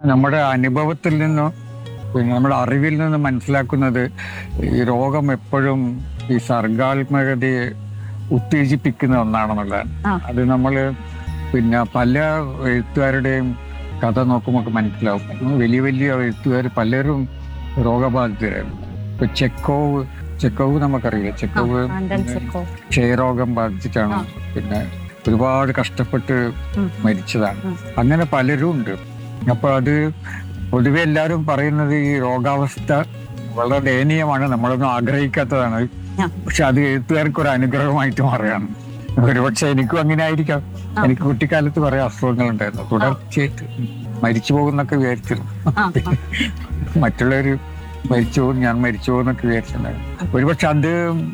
നമ്മുടെ അനുഭവത്തിൽ നിന്നും പിന്നെ നമ്മുടെ അറിവിൽ നിന്ന് മനസ്സിലാക്കുന്നത് ഈ രോഗം എപ്പോഴും ഈ സർഗാത്മകതയെ ഉത്തേജിപ്പിക്കുന്ന ഒന്നാണെന്നുള്ളതാണ് ആ. അത് നമ്മൾ പിന്നെ പല എഴുത്തുകാരുടെയും കഥ നോക്കുമ്പോൾ മനസ്സിലാവും വലിയ വലിയ എഴുത്തുകാർ പലരും രോഗബാധിതരായിരുന്നു ഇപ്പൊ ചെക്കോവ് ചെക്കോവ് നമുക്കറിയാം ചെക്കോവ് ആൻഡൻ ചെക്കോ ക്ഷയരോഗം ബാധിച്ചിട്ടാണ് ആ. പിന്നെ ഒരുപാട് കഷ്ടപ്പെട്ട് ഉം. മരിച്ചതാണ് ഉം. അങ്ങനെ പലരും ഉണ്ട് അപ്പൊ അത് പൊതുവെ എല്ലാവരും പറയുന്നത് ഈ രോഗാവസ്ഥ വളരെ ദയനീയമാണ് നമ്മളൊന്നും ആഗ്രഹിക്കാത്തതാണ് ആ. പക്ഷെ അത് എഴുത്തുകാർക്ക് ഒരു അനുഗ്രഹമായിട്ട് മാറുകയാണ് ഒരുപക്ഷെ എനിക്കും അങ്ങനെ ആയിരിക്കാം ആ. എനിക്ക് കുട്ടിക്കാലത്ത് കുറെ അസുഖങ്ങൾ ഉണ്ടായിരുന്നു തുടർച്ചയായിട്ട് മരിച്ചു പോകുന്നൊക്കെ വിചാരിച്ചിരുന്നു ആ ആ. മറ്റുള്ളവർ മരിച്ചു പോകും ഞാൻ മരിച്ചു പോകുന്നൊക്കെ വിചാരിച്ചിട്ടുണ്ടായിരുന്നു ഒരുപക്ഷെ അത്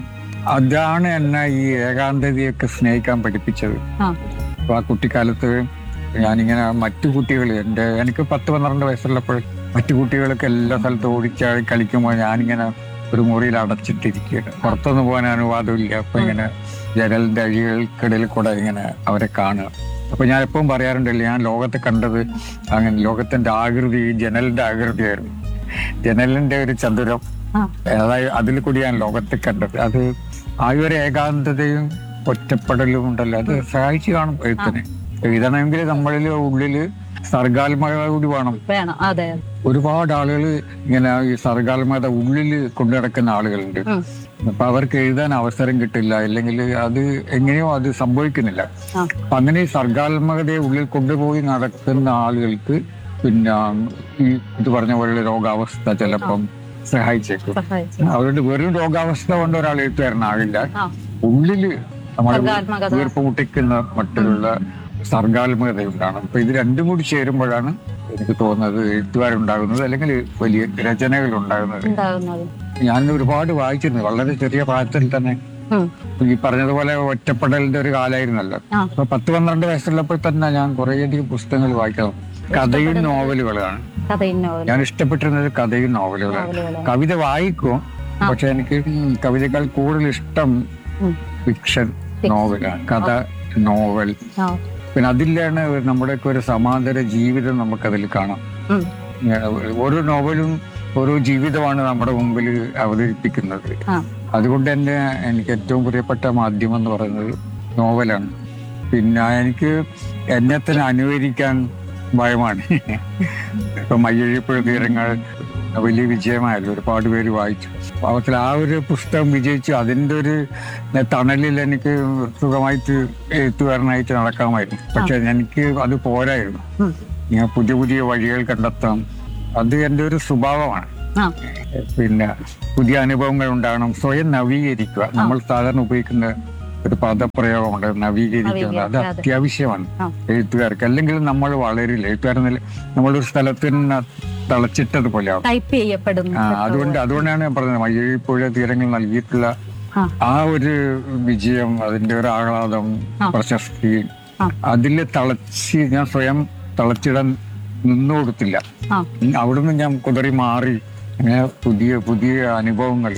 അതാണ് എന്നെ ഈ ഏകാന്തതയൊക്കെ സ്നേഹിക്കാൻ പഠിപ്പിച്ചത് ആ. അപ്പൊ ആ കുട്ടിക്കാലത്ത് ഞാനിങ്ങനെ മറ്റു കുട്ടികൾ എൻ്റെ എനിക്ക് പത്ത് പന്ത്രണ്ട് വയസ്സുള്ളപ്പോൾ മറ്റു കുട്ടികളൊക്കെ എല്ലാ സ്ഥലത്തും ഓടിച്ചാടി കളിക്കുമ്പോൾ ഞാനിങ്ങനെ ഒരു മുറിയിൽ അടച്ചിട്ടിരിക്കുകയാണ് പുറത്തൊന്നും പോകാൻ അനുവാദമില്ല അപ്പൊ ഇങ്ങനെ ജനലിന്റെ അഴികൾക്കിടയിൽ കൂടെ ഇങ്ങനെ അവരെ കാണുക അപ്പൊ ഞാൻ എപ്പോഴും പറയാറുണ്ടല്ലോ ഞാൻ ലോകത്തെ കണ്ടത് അങ്ങനെ ലോകത്തിന്റെ ആകൃതി ഈ ജനലിന്റെ ആകൃതിയായിരുന്നു ജനലിന്റെ ഒരു ചതുരം ആ. അതായത് അതിൽ കൂടിയാണ് ലോകത്തെ കണ്ടത് അത് ആ ഒരു ഏകാന്തതയും ഒറ്റപ്പെടലും ഉണ്ടല്ലോ അത് സഹായിച്ചു കാണും എഴുത്തിന് എഴുതണമെങ്കിൽ നമ്മളിൽ ഉള്ളില് സർഗാത്മകത കൂടി വേണം വേണം അതെ ഒരുപാട് ആളുകൾ ഇങ്ങനെ ഈ സർഗാത്മകത ഉള്ളിൽ കൊണ്ടു നടക്കുന്ന ആളുകളുണ്ട് ഉം. അപ്പൊ അവർക്ക് എഴുതാൻ അവസരം കിട്ടില്ല അല്ലെങ്കിൽ അത് എങ്ങനെയോ അത് സംഭവിക്കുന്നില്ല ആ. അപ്പൊ അങ്ങനെ ഈ സർഗാത്മകതയെ ഉള്ളിൽ കൊണ്ടുപോയി നടക്കുന്ന ആളുകൾക്ക് പിന്നെ ഈ ഇത് പറഞ്ഞ പോലെയുള്ള രോഗാവസ്ഥ ചിലപ്പം സഹായിച്ചേക്കും സഹായിച്ചു അവരുടെ വെറും രോഗാവസ്ഥ കൊണ്ട് ഒരാൾ എഴുത്തുകാരനാകില്ല ആ ഉള്ളില് നമ്മൾ സർഗാത്മകത. വീർപ്പ് മുട്ടിക്കുന്ന മറ്റുള്ള സർഗാത്മകതയുണ്ടാണ് അപ്പൊ ഇത് രണ്ടും കൂടി ചേരുമ്പോഴാണ് എനിക്ക് തോന്നുന്നത് എഴുത്തുകാരുണ്ടാകുന്നത് അല്ലെങ്കിൽ വലിയ രചനകൾ ഉണ്ടാകുന്നത് ഉണ്ടാകുന്നത് ഞാൻ ഒരുപാട് വായിച്ചിരുന്നു വളരെ ചെറിയ പ്രായത്തിൽ തന്നെ ഉം. ഈ പറഞ്ഞതുപോലെ ഒറ്റപ്പെടലിന്റെ ഒരു കാലമായിരുന്നല്ലോ ആ. അപ്പൊ പത്ത് പന്ത്രണ്ട് വയസ്സുള്ളപ്പോൾ തന്നെ ഞാൻ കുറേയധികം പുസ്തകങ്ങൾ വായിക്കണം കഥയും നോവലുകളാണ് കഥയും നോവലും ഞാൻ ഇഷ്ടപ്പെട്ടിരുന്നത് കഥയും നോവലുകളാണ് നോവലുകളാണ് കവിത വായിക്കും പക്ഷെ എനിക്ക് കവിതകൾ കൂടുതൽ ഇഷ്ടം ഉം. ഫിക്ഷൻ നോവലാണ് കഥ നോവൽ ആ പിന്നെ അതിലാണ് നമ്മുടെയൊക്കെ ഒരു സമാന്തര ജീവിതം നമുക്കതിൽ കാണാം ഉം. ഇങ്ങനെ ഓരോ നോവലും ഓരോ ജീവിതമാണ് നമ്മുടെ മുമ്പിൽ അവതരിപ്പിക്കുന്നത് ആ അതുകൊണ്ട് തന്നെ എനിക്ക് ഏറ്റവും പ്രിയപ്പെട്ട മാധ്യമം എന്ന് പറയുന്നത് നോവലാണ് പിന്നെ എനിക്ക് എന്നെ തന്നെ അനുകരിക്കാൻ ഭയമാണ് ഇപ്പൊ മയ്യഴിപ്പുഴ തീരങ്ങൾ വലിയ വിജയമായല്ലോ ഒരുപാട് പേര് വായിച്ചു അവത്തിൽ ആ ഒരു പുസ്തകം വിജയിച്ചു അതിൻ്റെ ഒരു തണലിൽ എനിക്ക് സുഖമായിട്ട് എഴുത്തുകാരനായിട്ട് നടക്കാമായിരുന്നു പക്ഷെ എനിക്ക് അത് പോരായിരുന്നു ഉം. ഞാൻ പുതിയ പുതിയ വഴികൾ കണ്ടെത്താം അത് എൻ്റെ ഒരു സ്വഭാവമാണ് ആ പിന്നെ പുതിയ അനുഭവങ്ങൾ ഉണ്ടാകണം സ്വയം നവീകരിക്കുക നമ്മൾ സാധാരണ ഉപയോഗിക്കുന്ന ഒരു പദപ്രയോഗമുണ്ട് നവീകരിക്കുക അത് നവീകരിക്കുക, അതെ. അത്യാവശ്യമാണ് ആ. എഴുത്തുകാർക്ക് അല്ലെങ്കിൽ നമ്മൾ വളരില്ല എഴുത്തുകാരെന്നില്ല നമ്മളൊരു സ്ഥലത്ത് തന്നെ തളച്ചിട്ടതുപോലെ ആവും ടൈപ്പ് ചെയ്യപ്പെടുന്നു ആ അതുകൊണ്ട് അതുകൊണ്ടാണ് ഞാൻ പറഞ്ഞത് മയ്യഴിപ്പുഴ തീരങ്ങൾ നൽകിയിട്ടുള്ള ആ. ആ ഒരു വിജയം അതിന്റെ ഒരു ആഹ്ലാദം ആ. പ്രശസ്തി ആ. അതിൽ തളച്ച് ഞാൻ സ്വയം തളച്ചിടാൻ നിന്നു കൊടുത്തില്ല ആ ഉം, അവിടുന്ന് ഞാൻ കുതറി മാറി അങ്ങനെ പുതിയ പുതിയ അനുഭവങ്ങൾ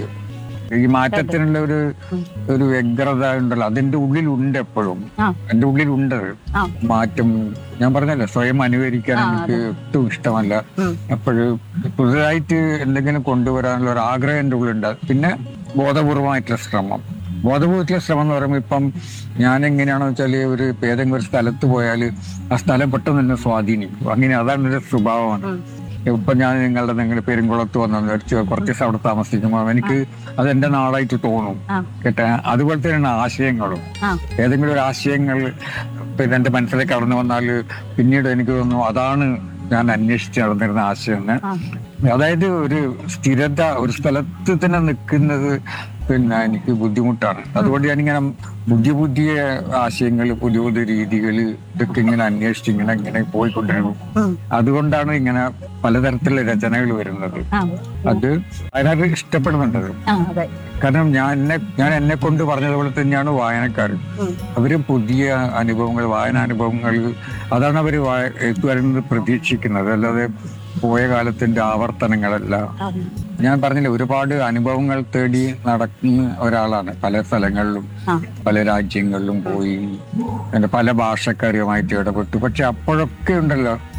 ഈ മാറ്റത്തിനുള്ള ഒരു ഒരു വ്യഗ്രത ഉണ്ടല്ലോ അതിന്റെ ഉള്ളിലുണ്ട് എപ്പോഴും ആ എന്റെ ഉള്ളിലുണ്ട് അത്. ആ മാറ്റം ഞാൻ പറഞ്ഞല്ലോ സ്വയം അനുകരിക്കാൻ ആ, എനിക്ക് ഒട്ടും ഇഷ്ടമല്ല ഉം. എപ്പോഴും പുതുതായിട്ട് എന്തെങ്കിലും കൊണ്ടുവരാനുള്ള ഒരു ആഗ്രഹം എൻ്റെ ഉള്ളിലുണ്ട് പിന്നെ ബോധപൂർവമായിട്ടുള്ള ശ്രമം ബോധപൂർവമായിട്ടുള്ള ശ്രമം എന്ന് പറയുമ്പോൾ ഇപ്പം ഞാൻ എങ്ങനെയാണെന്ന് വെച്ചാൽ ഒരു ഇപ്പം ഏതെങ്കിലും ഒരു സ്ഥലത്ത് പോയാൽ ആ സ്ഥലം പെട്ടെന്ന് തന്നെ സ്വാധീനിക്കും അങ്ങനെ അതാണ് ഒരു സ്വഭാവമാണ് ഉം. ഇപ്പൊ ഞാൻ നിങ്ങളുടെ നിങ്ങളുടെ പെരുങ്കുളത്ത് വന്നു കുറച്ച് കുറച്ച് ദിവസം അവിടെ താമസിക്കുമ്പോൾ എനിക്ക് അത് എന്റെ നാടായിട്ട് തോന്നും ആ കേട്ടാ അതുപോലെ തന്നെയാണ് ആശയങ്ങളും ആ ഏതെങ്കിലും ഒരു ആശയങ്ങൾ പിന്നെ എന്റെ മനസ്സിലേക്ക് കടന്നു വന്നാൽ പിന്നീട് എനിക്ക് തോന്നുന്നു അതാണ് ഞാൻ അന്വേഷിച്ച് നടന്നിരുന്ന ആശയം എന്ന് ആ അതായത് ഒരു സ്ഥിരത ഒരു സ്ഥലത്ത് തന്നെ നിൽക്കുന്നത് പിന്നെ എനിക്ക് ബുദ്ധിമുട്ടാണ് അതുകൊണ്ട് ഞാനിങ്ങനെ പുതിയ പുതിയ ആശയങ്ങൾ പുതിയ പുതിയ രീതികൾ ഇതൊക്കെ ഇങ്ങനെ അന്വേഷിച്ച് ഇങ്ങനെ ഇങ്ങനെ പോയിക്കൊണ്ടിരുന്നു ഉം. അതുകൊണ്ടാണ് ഇങ്ങനെ പലതരത്തിലുള്ള രചനകൾ വരുന്നത് ആ അത് അതിനകത്ത് ഇഷ്ടപ്പെടുന്നുണ്ട് അത്. ആ അതെ കാരണം ഞാൻ എന്നെ ഞാൻ എന്നെ കൊണ്ട് പറഞ്ഞതുപോലെ തന്നെയാണ് വായനക്കാർ ഉം. അവര് പുതിയ അനുഭവങ്ങൾ വായനാനുഭവങ്ങൾ അതാണ് അവർ എഴുത്തുകാരിൽ നിന്ന് പ്രതീക്ഷിക്കുന്നത് അല്ലാതെ പോയ കാലത്തിന്റെ ആവർത്തനങ്ങളല്ല ആ ഞാൻ പറഞ്ഞില്ല ഒരുപാട് അനുഭവങ്ങൾ തേടി നടക്കുന്ന ഒരാളാണ് പല സ്ഥലങ്ങളിലും ആ പല രാജ്യങ്ങളിലും പോയി പിന്നെ പല ഭാഷക്കാരുമായിട്ട് ഇടപെട്ടു പക്ഷെ അപ്പോഴൊക്കെ ഉണ്ടല്ലോ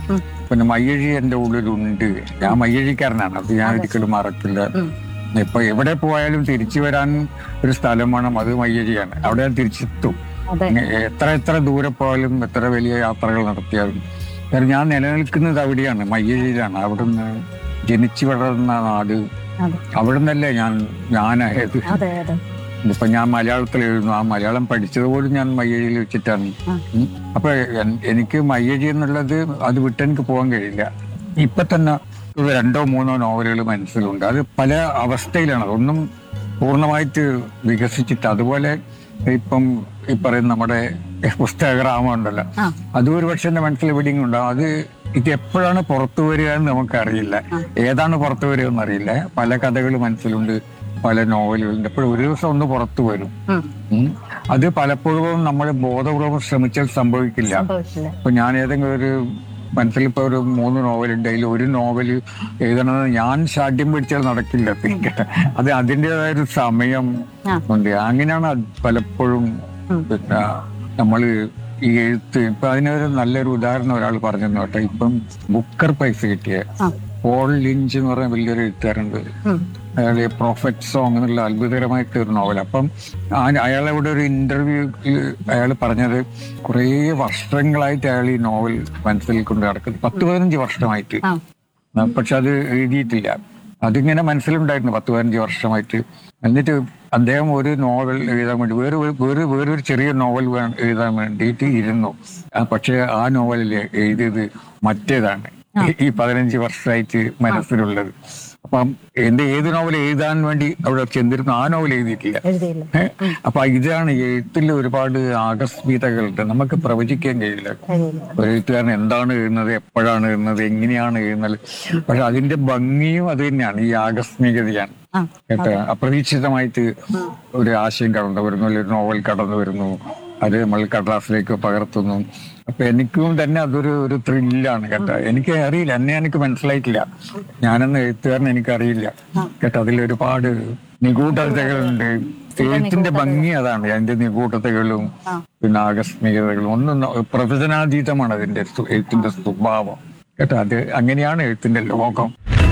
ഉം. പിന്നെ മയ്യഴി എൻ്റെ ഉള്ളിലുണ്ട് ഞാൻ മയ്യഴിക്കാരനാണ് അത് ഞാൻ ഒരിക്കലും മറക്കില്ല ഉം. ഇപ്പൊ എവിടെ പോയാലും തിരിച്ചു വരാൻ ഒരു സ്ഥലം വേണം അത് മയ്യഴിയാണ് അവിടെ ഞാൻ തിരിച്ചെത്തും അതെ ഇങ്ങ- എത്ര എത്ര ദൂരെ പോയാലും എത്ര വലിയ യാത്രകൾ നടത്തിയാലും കാരണം ഞാൻ നിലനിൽക്കുന്നത് അവിടെയാണ് മയ്യഴിയിലാണ് അവിടുന്ന് ജനിച്ചു വളർന്ന നാട് അതെ അവിടെ നിന്നല്ലേ ഞാൻ ഞാനായത് അതെ അതെ ഇപ്പൊ ഞാൻ മലയാളത്തിൽ എഴുതുന്നു ആ മലയാളം പഠിച്ചത് പോലും ഞാൻ മയ്യഴിയിൽ വെച്ചിട്ടാണ് ആ. ഉം. അപ്പൊ എൻ- എനിക്ക് മയ്യഴി എന്നുള്ളത് അത് വിട്ടെനിക്ക് പോകാൻ കഴിയില്ല ഇപ്പൊ തന്നെ ഒരു രണ്ടോ മൂന്നോ നോവലുകൾ മനസ്സിലുണ്ട് അത് പല അവസ്ഥയിലാണ് ഒന്നും പൂർണ്ണമായിട്ട് വികസിച്ചിട്ട് അതുപോലെ ഇപ്പം ഈ പറയുന്ന നമ്മുടെ പുസ്തകഗ്രാമം ഉണ്ടല്ലോ ആ അതും ഒരു പക്ഷെ എന്റെ മനസ്സിൽ എവിടെയും ഉണ്ടാവും അത് ഇത് എപ്പോഴാണ് പുറത്തു വരിക എന്ന് നമുക്കറിയില്ല ഏതാണ് പുറത്തു വരിക എന്നറിയില്ല പല കഥകൾ മനസ്സിലുണ്ട് പല നോവലുകളുണ്ട് എപ്പോഴും ഒരു ദിവസം ഒന്ന് പുറത്തു വരും ഉം. ഉം. അത് പലപ്പോഴും നമ്മൾ ബോധപൂർവം ശ്രമിച്ചാൽ സംഭവിക്കില്ല സംഭവിച്ചില്ല ഇപ്പൊ ഞാൻ ഏതെങ്കിലും ഒരു മനസ്സിൽ ഇപ്പൊ ഒരു മൂന്ന് നോവലുണ്ട് അതിൽ ഒരു നോവൽ എഴുതണമെന്ന് ഞാൻ ഷാഠ്യം പിടിച്ചാൽ നടക്കില്ല പിന്നെ അത് അതിൻ്റെതായ ഒരു സമയം ആ. ഉണ്ട് അങ്ങനെയാണ് അത് പലപ്പോഴും ഉം. പിന്നെ നമ്മള് ഈ എഴുത്ത് ഇപ്പൊ അതിനൊരു നല്ലൊരു ഉദാഹരണം ഒരാൾ പറഞ്ഞു കേട്ടോ ഇപ്പം ബുക്കർ പൈസ കിട്ടിയ ആ പോൾ ലിഞ്ച് എന്ന് പറയുന്ന വലിയൊരു എഴുത്തുകാരുണ്ട് ഉം. അയാൾ പ്രോഫറ്റ് സോങ് എന്നുള്ള അത്ഭുതകരമായിട്ട് ഒരു നോവൽ അപ്പം ആ- അയാളവിടെ ഒരു ഇന്റർവ്യൂ അയാൾ പറഞ്ഞത് കുറേ വർഷങ്ങളായിട്ട് അയാൾ ഈ നോവൽ മനസ്സിൽ കൊണ്ട് നടക്കുന്നത് പത്ത് പതിനഞ്ച് വർഷമായിട്ട് ആ ആ, പക്ഷെ അത് എഴുതിയിട്ടില്ല അതിങ്ങനെ മനസ്സിലുണ്ടായിരുന്നു പത്ത് പതിനഞ്ച് വർഷമായിട്ട് എന്നിട്ട് അദ്ദേഹം ഒരു നോവൽ എഴുതാൻ വേണ്ടി വേറെ ഒരു- വേറെ വേറൊരു ചെറിയ നോവൽ വേ- എഴുതാൻ വേണ്ടിയിട്ട് ഇരുന്നു ആ, പക്ഷെ ആ നോവലിൽ എഴുതിയത് മറ്റേതാണ് ഈ- ഈ പതിനഞ്ച് വർഷമായിട്ട് മനസ്സിലുള്ളത് അപ്പം എന്റെ ഏത് നോവൽ എഴുതാൻ വേണ്ടി അവിടെ ചെന്നിരുന്നു ആ നോവൽ എഴുതിയിട്ടില്ല എഴുതിയില്ല ഏ? അപ്പൊ ഇതാണ് എഴുത്തിൽ ഒരുപാട് ആകസ്മികതകളുണ്ട് നമുക്ക് പ്രവചിക്കാൻ കഴിയില്ല കഴിയില്ല ഒരു എഴുത്തുകാരൻ എന്താണ് എഴുതുന്നത് എപ്പോഴാണ് എഴുതുന്നത് എങ്ങനെയാണ് എഴുതുന്നത് പക്ഷെ അതിന്റെ ഭംഗിയും അത് തന്നെയാണ് ഈ ആകസ്മികതയാണ് ആ കേട്ടോ അപ്രതീക്ഷിതമായിട്ട് ഒരു ആശയം കടന്നു വരുന്നു അല്ലെങ്കിൽ ഒരു നോവൽ കടന്നു വരുന്നു അത് നമ്മൾ കടലാസിലേക്ക് പകർത്തുന്നു അപ്പൊ എനിക്കും തന്നെ അതൊരു ഒരു ത്രില്ലാണ് കേട്ടോ എനിക്ക് അറിയില്ല എന്നെ എനിക്ക് മനസ്സിലായിട്ടില്ല ഞാനെന്ന് എഴുത്തുകാരൻ എനിക്കറിയില്ല കേട്ടോ അതിൽ ഒരുപാട് നിഗൂഢതകളുണ്ട് എഴുത്തിന്റെ ഭംഗി അതാണ് അതിന്റെ നിഗൂഢതകളും ആ. പിന്നെ ആകസ്മികതകളും ഒന്നും ന- പ്രവചനാതീതമാണ് അതിന്റെ സ്വ- എഴുത്തിന്റെ സ്വഭാവം കേട്ടോ അത് അങ്ങനെയാണ് എഴുത്തിന്റെ ലോകം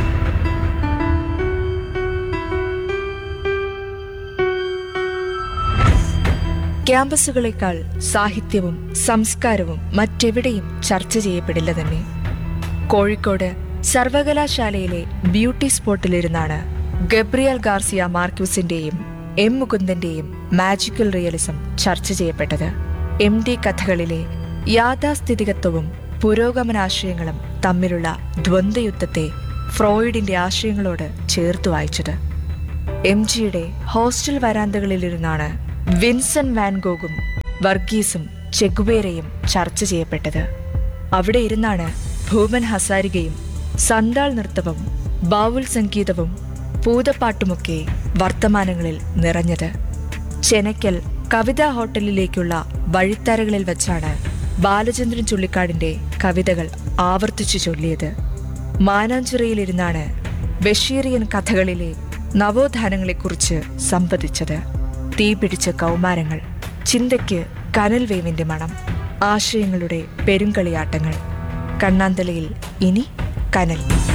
ക്യാമ്പസുകളേക്കാൾ സാഹിത്യവും സംസ്കാരവും മറ്റെവിടെയും ചർച്ച ചെയ്യപ്പെടില്ല തന്നെ കോഴിക്കോട് സർവകലാശാലയിലെ ബ്യൂട്ടി സ്പോട്ടിലിരുന്നാണ് ഗബ്രിയൽ ഗാർസിയ മാർക്യൂസിന്റെയും എം മുകുന്ദന്റെയും മാജിക്കൽ റിയലിസം ചർച്ച ചെയ്യപ്പെട്ടത് എം ഡി കഥകളിലെ യാഥാസ്ഥിതികത്വവും പുരോഗമനാശയങ്ങളും തമ്മിലുള്ള ദ്വന്ദ്വയുദ്ധത്തെ ഫ്രോയിഡിന്റെ ആശയങ്ങളോട് ചേർത്ത് വായിച്ചത് എം ജിയുടെ ഹോസ്റ്റൽ വരാന്തകളിലിരുന്നാണ് വിൻസൻ വാൻഗോഗും വർഗീസും ചെഗുവേരയും ചർച്ച ചെയ്യപ്പെട്ടത് അവിടെ ഇരുന്നാണ് ഭൂമൻ ഹസാരികയും സന്താൾ നൃത്തവും ബാവുൽ സംഗീതവും പൂതപ്പാട്ടുമൊക്കെ വർത്തമാനങ്ങളിൽ നിറഞ്ഞത് ചെനക്കൽ കവിതാ ഹോട്ടലിലേക്കുള്ള വഴിത്തരകളിൽ വച്ചാണ് ബാലചന്ദ്രൻ ചുള്ളിക്കാടിന്റെ കവിതകൾ ആവർത്തിച്ചു ചൊല്ലിയത് മാനാഞ്ചിറയിലിരുന്നാണ് ബഷീറിയൻ കഥകളിലെ നവോത്ഥാനങ്ങളെക്കുറിച്ച് സംവദിച്ചത് തീപിടിച്ച കൗമാരങ്ങൾ ചിന്തയ്ക്ക് കനൽ വേവിന്റെ മണം ആശയങ്ങളുടെ പെരുങ്കളിയാട്ടങ്ങൾ കണ്ണാന്തലയിൽ ഇനി കനൽ